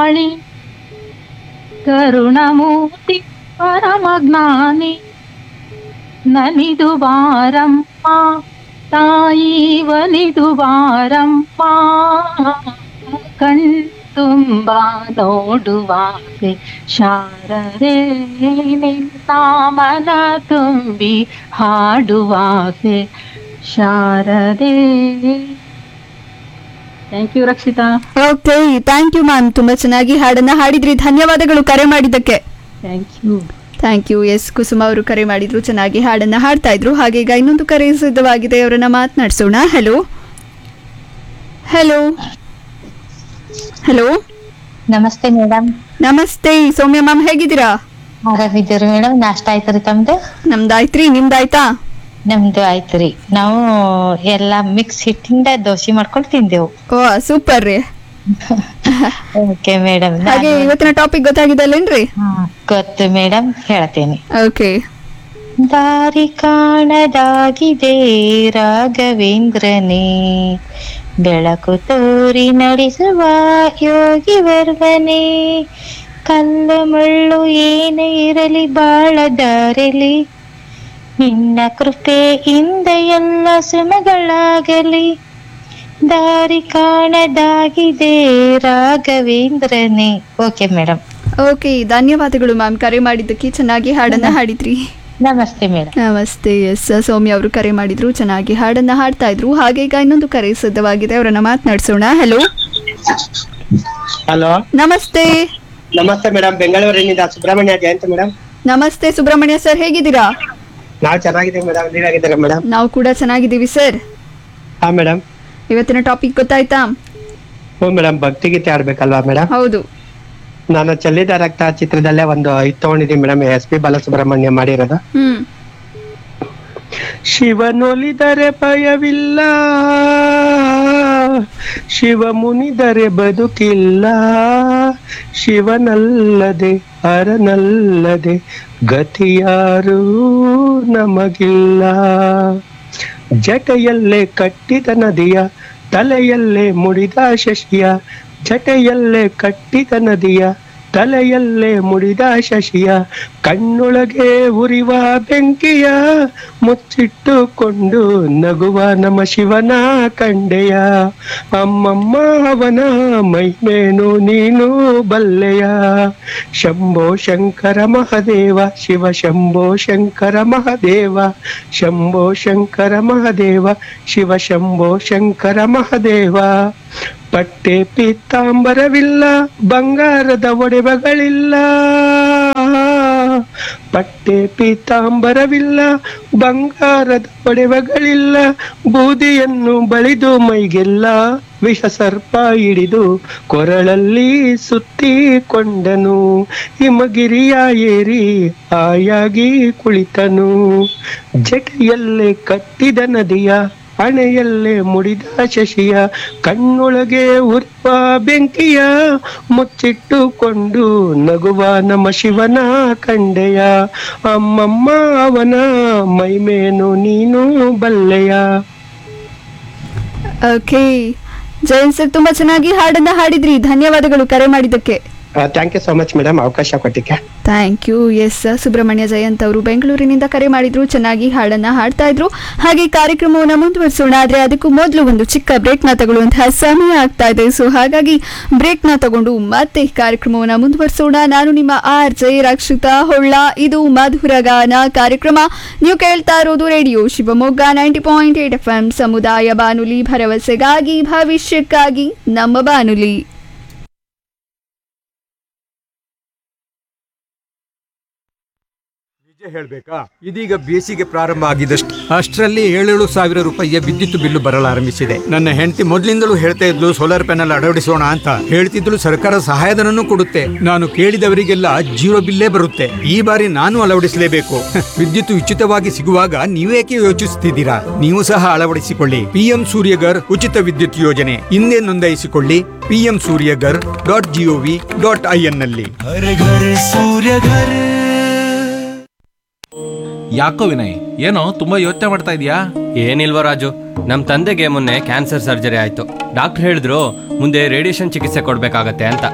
ಕಾಳಿ ಕರುಣಮೂರ್ತಿ ಪರಮಜ್ಞಾನಿ ನನಿದು ಬಾರಮ್ಮ ತಾಯಿ ವನಿದು ಬಾರಮ್ಮ ಕಣ್ ತುಂಬ ನೋಡುವಾಸೆ ಶಾರದೆ ನಿನ್ನ ಮನ ತುಂಬಿ ಹಾಡುವಾಸೆ ಶಾರದೆ thank you Rakshita okay thank you ma'am ತುಂಬಾ ಚೆನ್ನಾಗಿ ಹಾಡನ್ನ ಹಾಡಿದ್ರಿ ಧನ್ಯವಾದಗಳು ಕರೆ ಮಾಡಿದ್ದಕ್ಕೆ thank you thank you S Kusuma ಅವರು ಕರೆ ಮಾಡಿದ್ರು ಚೆನ್ನಾಗಿ ಹಾಡನ್ನ ಹಾಡ್ತಾ ಇದ್ರು ಹಾಗೆ ಈಗ ಇನ್ನೊಂದು ಕರೆ ಸಿದ್ಧವಾಗಿದೆ ಅವರನ್ನ ಮಾತನಾಡಿಸೋಣ ಹಲೋ ಹಲೋ ಹಲೋ ನಮಸ್ತೆ ಮೇಡಮ್ ನಮಸ್ತೆ ಸೌಮ್ಯ ಮ್ಯಾಮ್ ಹೇಗಿದ್ದೀರಾ ಆರಾಮಿದ್ದೀರಿ ಮೇಡಮ್ ನಾಷ್ಟ ಆಯ್ತ್ರಿ ತಮ್ದು ನಮ್ದಾಯ್ತ್ರಿ ನಿಮ್ದಾಯ್ತಾ ನಮ್ದು ಆಯ್ತ್ರಿ ನಾವು ಎಲ್ಲಾ ಮಿಕ್ಸ್ ಹಿಟ್ಟಿಂದ ದೋಸೆ ಮಾಡ್ಕೊಂಡು ತಿಂದೆವು ಓ ಸೂಪರ್ ರೀ ಓಕೆ ಮೇಡಮ್ ಹಾಗೆ ಇವತ್ತಿನ ಟಾಪಿಕ್ ಗೊತ್ತಾಗಿದ್ದಲ್ಲೇನ್ರಿ ಗೊತ್ತು ಮೇಡಮ್ ಹೇಳ್ತೇನೆ ಓಕೆ ದಾರಿ ಕಾಣದಾಗಿದೆ ರಾಘವೇಂದ್ರನೇ ಬೆಳಕು ತೋರಿ ನಡೆಸುವ ಯೋಗಿ ವರ್ವನೇ ಕಲ್ಲು ಮುಳ್ಳು ಏನೇ ಇರಲಿ ಬಾಳ ದಾರಿಲಿ ನಿನ್ನ ಕೃಪೆಯಿಂದ ಎಲ್ಲ ಸುಮಗಳಾಗಲಿ ದಾರಿ ಕಾಣದಾಗಿದೆ ರಾಘವೇಂದ್ರನೇ ಓಕೆ ಮೇಡಮ್ ಓಕೆ ಧನ್ಯವಾದಗಳು ಮ್ಯಾಮ್ ಕರೆ ಮಾಡಿದ್ದಕ್ಕೆ ಚೆನ್ನಾಗಿ ಹಾಡನ್ನ ಹಾಡಿದ್ರಿ ನಮಸ್ತೆ ಮೇಡಮ್ ನಮಸ್ತೆ ಎಸ್ ಸೌಮ್ಯ ಅವರು ಕರೆ ಮಾಡಿದ್ರು ಚೆನ್ನಾಗಿ ಹಾಡನ್ನ ಹಾಡ್ತಾ ಇದ್ರು ಹಾಗೆ ಈಗ ಇನ್ನೊಂದು ಕರೆ ಸಿದ್ಧವಾಗಿದೆ ಅವರನ್ನ ಮಾತನಾಡಿಸೋಣ ಹಲೋ ಹಲೋ ನಮಸ್ತೆ ನಮಸ್ತೆ ಮೇಡಮ್ ಬೆಂಗಳೂರಿನಿಂದ ಸುಬ್ರಹ್ಮಣ್ಯ ಜಯಂತ್ ಮೇಡಮ್ ನಮಸ್ತೆ ಸುಬ್ರಹ್ಮಣ್ಯ ಸರ್ ಹೇಗಿದ್ದೀರಾ ನಾವ್ ಚೆನ್ನಾಗಿದ್ದೀವಿ ಮೇಡಮ್ ನೀವಾಗಿದ್ದೀರಾ ಮೇಡಮ್ ನಾವು ಕೂಡ ಚೆನ್ನಾಗಿದ್ದೀವಿ ಸರ್ ಹಾ ಮೇಡಮ್ ಇವತ್ತಿನ ಟಾಪಿಕ್ ಗೊತ್ತಾಯ್ತಾ ಹ್ಞೂ ಮೇಡಮ್ ಭಕ್ತಿಗೀತೆ ಆಡ್ಬೇಕಲ್ವಾ ಮೇಡಮ್ ಹೌದು ನಾನು ಚೆಲ್ಲಿದ ರಕ್ತ ಚಿತ್ರದಲ್ಲೇ ಒಂದು ಇದು ತಗೊಂಡಿದ್ದೀನಿ ಮೇಡಮ್ ಎಸ್ ಪಿ ಬಾಲಸುಬ್ರಹ್ಮಣ್ಯ ಮಾಡಿರೋದು ಹ್ಮ್ ಶಿವನೊಲಿದರೆ ಭಯವಿಲ್ಲ ಶಿವ ಮುನಿದರೆ ಬದುಕಿಲ್ಲ ಶಿವನಲ್ಲದೆ ಅರನಲ್ಲದೆ ಗತಿಯಾರೂ ನಮಗಿಲ್ಲ ಜಟೆಯಲ್ಲೇ ಕಟ್ಟಿದ ನದಿಯ ತಲೆಯಲ್ಲೇ ಮುಡಿದ ಶಶಿಯ ಜಟೆಯಲ್ಲೇ ಕಟ್ಟಿದ ನದಿಯ ತಲೆಯಲ್ಲೇ ಮುಡಿದ ಶಶಿಯ ಕಣ್ಣೊಳಗೆ ಉರಿವ ಬೆಂಕಿಯ ಮುಚ್ಚಿಟ್ಟುಕೊಂಡು ನಗುವ ನಮ ಶಿವನ ಕಂಡೆಯ ಅಮ್ಮಮ್ಮ ಅವನ ಮೈಮೇನು ನೀನು ಬಲ್ಲೆಯ ಶಂಭೋ ಶಂಕರ ಮಹದೇವ ಶಿವ ಶಂಭೋ ಶಂಕರ ಮಹದೇವ ಶಂಭೋ ಶಂಕರ ಮಹದೇವ ಶಿವ ಶಂಭೋ ಶಂಕರ ಮಹದೇವ ಪಟ್ಟೆ ಪೀತಾಂಬರವಿಲ್ಲ ಬಂಗಾರದ ಒಡೆವಗಳಿಲ್ಲ ಪಟ್ಟೆ ಪೀತಾಂಬರವಿಲ್ಲ ಬಂಗಾರದ ಒಡೆವಗಳಿಲ್ಲ ಬೂದಿಯನ್ನು ಬಳಿದು ಮೈಗೆಲ್ಲ ವಿಷ ಸರ್ಪ ಹಿಡಿದು ಕೊರಳಲ್ಲಿ ಸುತ್ತಿಕೊಂಡನು ಹಿಮಗಿರಿಯ ಏರಿ ಆಯಾಗಿ ಕುಳಿತನು ಜಟೆಯಲ್ಲೇ ಕಟ್ಟಿದ ನದಿಯ ಹಣೆಯಲ್ಲೇ ಮುಡಿದ ಶಶಿಯ ಕಣ್ಣೊಳಗೆ ಉರ್ಪ ಬೆಂಕಿಯ ಮುಚ್ಚಿಟ್ಟುಕೊಂಡು ನಗುವ ನಮ್ಮ ಶಿವನ ಕಂಡೆಯ ಅಮ್ಮಮ್ಮ ಅವನ ಮೈಮೇನು ನೀನು ಬಲ್ಲೆಯ ಓಕೆ ಜಯಂತ್ ಸರ್ ತುಂಬಾ ಚೆನ್ನಾಗಿ ಹಾಡನ್ನ ಹಾಡಿದ್ರಿ ಧನ್ಯವಾದಗಳು ಕರೆ ಮಾಡಿದ್ದಕ್ಕೆ thank you so much madam ಅವಕಾಶ ಕೊಟ್ಟಿಕ್ಕೆ thank you S Subrahmanya Jayanth ಅವರು ಬೆಂಗಳೂರಿನಿಂದ ಕರೆ ಮಾಡಿದ್ರು ಚೆನ್ನಾಗಿ ಹಾಡನ್ನ ಹಾಡ್ತಾ ಇದ್ರು ಹಾಗೆ ಕಾರ್ಯಕ್ರಮವನ್ನು ಮುಂದುವರಿಸೋಣ ಆದ್ರೆ ಅದಕ್ಕೂ ಮೊದಲು ಒಂದು ಚಿಕ್ಕ ಬ್ರೇಕ್ನ ತಗೊಳ್ಳುವಂತಹ ಸಮಯ ಆಗ್ತಾ ಇದೆ ಸೊ ಹಾಗಾಗಿ ಬ್ರೇಕ್ನ ತಗೊಂಡು ಮತ್ತೆ ಕಾರ್ಯಕ್ರಮವನ್ನು ಮುಂದುವರಿಸೋಣ ನಾನು ನಿಮ್ಮ ಆರ್ ಜೆ ರಕ್ಷಿತಾ ಹೊಳ್ಳ ಇದು ಮಧುರ ಗಾನ ಕಾರ್ಯಕ್ರಮ ನೀವು ಕೇಳ್ತಾ ಇರೋದು radio Shivamogga ninety point eight F M ಸಮುದಾಯ ಬಾನುಲಿ ಭರವಸೆಗಾಗಿ ಭವಿಷ್ಯಕ್ಕಾಗಿ ನಮ್ಮ ಬಾನುಲಿ ನಿಜ ಹೇಳ್ಬೇಕಾ ಇದೀಗ ಬೇಸಿಗೆ ಪ್ರಾರಂಭ ಆಗಿದಷ್ಟು ಅಷ್ಟರಲ್ಲಿ ಏಳೇಳು ಸಾವಿರ ರೂಪಾಯಿಯ ವಿದ್ಯುತ್ ಬಿಲ್ಲು ಬರಲಾರಂಭಿಸಿದೆ ನನ್ನ ಹೆಂಡತಿ ಮೊದಲಿಂದಲೂ ಹೇಳ್ತಾ ಇದ್ಲು ಸೋಲಾರ್ ಪ್ಯಾನೆಲ್ ಅಳವಡಿಸೋಣ ಅಂತ ಹೇಳ್ತಿದ್ಲು ಸರ್ಕಾರ ಸಹಾಯಧನನೂ ಕೊಡುತ್ತೆ ನಾನು ಕೇಳಿದವರಿಗೆಲ್ಲ ಜೀರೋ ಬಿಲ್ಲೇ ಬರುತ್ತೆ ಈ ಬಾರಿ ನಾನು ಅಳವಡಿಸಲೇಬೇಕು ವಿದ್ಯುತ್ ಉಚಿತವಾಗಿ ಸಿಗುವಾಗ ನೀವೇಕೆ ಯೋಚಿಸುತ್ತಿದ್ದೀರಾ ನೀವು ಸಹ ಅಳವಡಿಸಿಕೊಳ್ಳಿ ಪಿಎಂ ಸೂರ್ಯಗರ್ ಉಚಿತ ವಿದ್ಯುತ್ ಯೋಜನೆ ಹಿಂದೆ ನೋಂದಾಯಿಸಿಕೊಳ್ಳಿ PM Suryaghar dot GOV dot I N ನಲ್ಲಿ ಯಾಕೋ ವಿನಯ್ ಏನೋ ತುಂಬಾ ಯೋಚನೆ ಮಾಡ್ತಾ ಇದೀಯಾ ಏನಿಲ್ವ ರಾಜು ನಮ್ಮ ತಂದೆಗೆ ಮೊನ್ನೆ ಕ್ಯಾನ್ಸರ್ ಸರ್ಜರಿ ಆಯ್ತು ಡಾಕ್ಟರ್ ಹೇಳಿದ್ರು ಮುಂದೆ ರೇಡಿಯೇಷನ್ ಚಿಕಿತ್ಸೆ ಕೊಡ್ಬೇಕಾಗತ್ತೆ ಅಂತ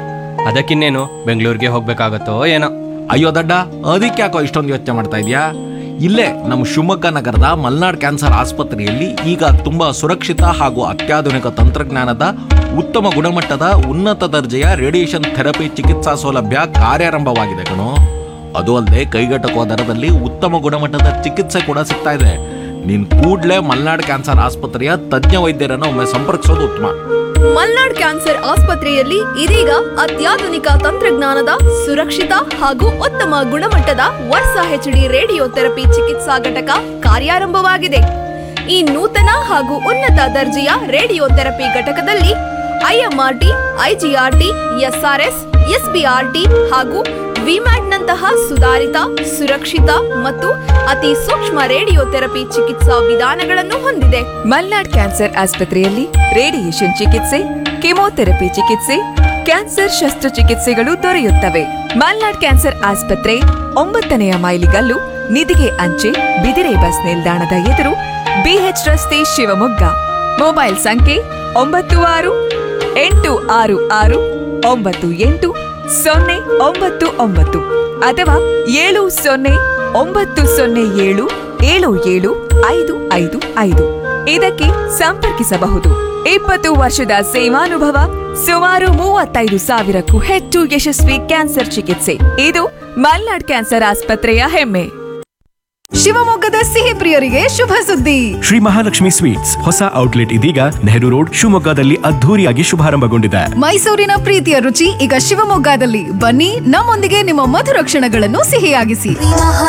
ಅದಕ್ಕಿನ್ನೇನು ಬೆಂಗಳೂರಿಗೆ ಹೋಗ್ಬೇಕಾಗತ್ತೋ ಏನೋ ಅಯ್ಯೋ ದಡ್ಡ ಅದಕ್ಕೆ ಯಾಕೋ ಇಷ್ಟೊಂದು ಯೋಚನೆ ಮಾಡ್ತಾ ಇದೀಯಾ ಇಲ್ಲೇ ನಮ್ಮ ಶಿವಮೊಗ್ಗ ನಗರದ ಮಲ್ನಾಡ್ ಕ್ಯಾನ್ಸರ್ ಆಸ್ಪತ್ರೆಯಲ್ಲಿ ಈಗ ತುಂಬಾ ಸುರಕ್ಷಿತ ಹಾಗೂ ಅತ್ಯಾಧುನಿಕ ತಂತ್ರಜ್ಞಾನದ ಉತ್ತಮ ಗುಣಮಟ್ಟದ ಉನ್ನತ ದರ್ಜೆಯ ರೇಡಿಯೇಷನ್ ಥೆರಪಿ ಚಿಕಿತ್ಸಾ ಸೌಲಭ್ಯ ಕಾರ್ಯಾರಂಭವಾಗಿದೆ ಕಣೋ ಅದು ಅಲ್ಲದೆ ಕೈಗೆಟಕುವ ದರದಲ್ಲಿ ಉತ್ತಮ ಗುಣಮಟ್ಟದ ಚಿಕಿತ್ಸೆ ಕೂಡ ಸಿಗ್ತಾ ಇದೆ ನೀನ್ ಕೂಡ್ಲೇ ಮಲ್ನಾಡ್ ಕ್ಯಾನ್ಸರ್ ಆಸ್ಪತ್ರೆಯ ತಜ್ಞ ವೈದ್ಯರನ್ನು ಒಮ್ಮೆ ಸಂಪರ್ಕಿಸೋದು ಉತ್ತಮ ಮಲ್ನಾಡ್ ಕ್ಯಾನ್ಸರ್ ಆಸ್ಪತ್ರೆಯಲ್ಲಿ ಇದೀಗ ಅತ್ಯಾಧುನಿಕ ತಂತ್ರಜ್ಞಾನದ ಸುರಕ್ಷಿತ ಹಾಗೂ ಉತ್ತಮ ಗುಣಮಟ್ಟದ ವರ್ಸ ಹೆಚ್ಡಿ ರೇಡಿಯೋ ಥೆರಪಿ ಚಿಕಿತ್ಸಾ ಘಟಕ ಕಾರ್ಯಾರಂಭವಾಗಿದೆ ಈ ನೂತನ ಹಾಗೂ ಉನ್ನತ ದರ್ಜೆಯ ರೇಡಿಯೋ ಥೆರಪಿ ಘಟಕದಲ್ಲಿ ಐಎಂಆರ್ಟಿ ಐಜಿಆರ್ಟಿ ಎಸ್ಆರ್ಎಸ್ ಎಸ್ಬಿಆರ್ಟಿ ಹಾಗೂ ವಿಮ್ಯಾಟ್ನಂತಹ ಸುಧಾರಿತ ಸುರಕ್ಷಿತ ಮತ್ತು ಅತಿ ಸೂಕ್ಷ್ಮ ರೇಡಿಯೋ ಥೆರಪಿ ಚಿಕಿತ್ಸಾ ವಿಧಾನಗಳನ್ನು ಹೊಂದಿದೆ ಮಲ್ನಾಡ್ ಕ್ಯಾನ್ಸರ್ ಆಸ್ಪತ್ರೆಯಲ್ಲಿ ರೇಡಿಯೇಷನ್ ಚಿಕಿತ್ಸೆ ಕೆಮೊಥೆರಪಿ ಚಿಕಿತ್ಸೆ ಕ್ಯಾನ್ಸರ್ ಶಸ್ತ್ರಚಿಕಿತ್ಸೆಗಳು ದೊರೆಯುತ್ತವೆ ಮಲ್ನಾಡ್ ಕ್ಯಾನ್ಸರ್ ಆಸ್ಪತ್ರೆ ಒಂಬತ್ತನೆಯ ಮೈಲಿಗಲ್ಲು ನಿಧಿಗೆ ಅಂಚೆ ಬಿದಿರೆ ಬಸ್ ನಿಲ್ದಾಣದ ಎದುರು ಬಿಎಚ್ ರಸ್ತೆ ಶಿವಮೊಗ್ಗ ಮೊಬೈಲ್ ಸಂಖ್ಯೆ ಒಂಬತ್ತು ಆರು ಎಂಟು ಆರು ಆರು ಒಂಬತ್ತು ಎಂಟು ಸೊನ್ನೆ ಒಂಬತ್ತು ಒಂಬತ್ತು ಅಥವಾ ಏಳು ಸೊನ್ನೆ ಒಂಬತ್ತು ಸೊನ್ನೆ ಏಳು ಏಳು ಏಳು ಐದು ಐದು ಐದು ಇದಕ್ಕೆ ಸಂಪರ್ಕಿಸಬಹುದು ಇಪ್ಪತ್ತು ವರ್ಷದ ಸೇವಾನುಭವ ಸುಮಾರು ಮೂವತ್ತೈದು ಸಾವಿರಕ್ಕೂ ಹೆಚ್ಚು ಯಶಸ್ವಿ ಕ್ಯಾನ್ಸರ್ ಚಿಕಿತ್ಸೆ ಇದು ಮಲ್ನಾಡ್ ಕ್ಯಾನ್ಸರ್ ಆಸ್ಪತ್ರೆಯ ಹೆಮ್ಮೆ ಶಿವಮೊಗ್ಗದ ಸಿಹಿ ಪ್ರಿಯರಿಗೆ ಶುಭ ಸುದ್ದಿ ಶ್ರೀ ಮಹಾಲಕ್ಷ್ಮಿ ಸ್ವೀಟ್ಸ್ ಹೊಸ ಔಟ್ಲೆಟ್ ಇದೀಗ ನೆಹರು ರೋಡ್ ಶಿವಮೊಗ್ಗದಲ್ಲಿ ಅದ್ಧೂರಿಯಾಗಿ ಶುಭಾರಂಭಗೊಂಡಿದೆ ಮೈಸೂರಿನ ಪ್ರೀತಿಯ ರುಚಿ ಈಗ ಶಿವಮೊಗ್ಗದಲ್ಲಿ ಬನ್ನಿ ನಮ್ಮೊಂದಿಗೆ ನಿಮ್ಮ ಮಧುರ ಕ್ಷಣಗಳನ್ನು ಸಿಹಿಯಾಗಿಸಿ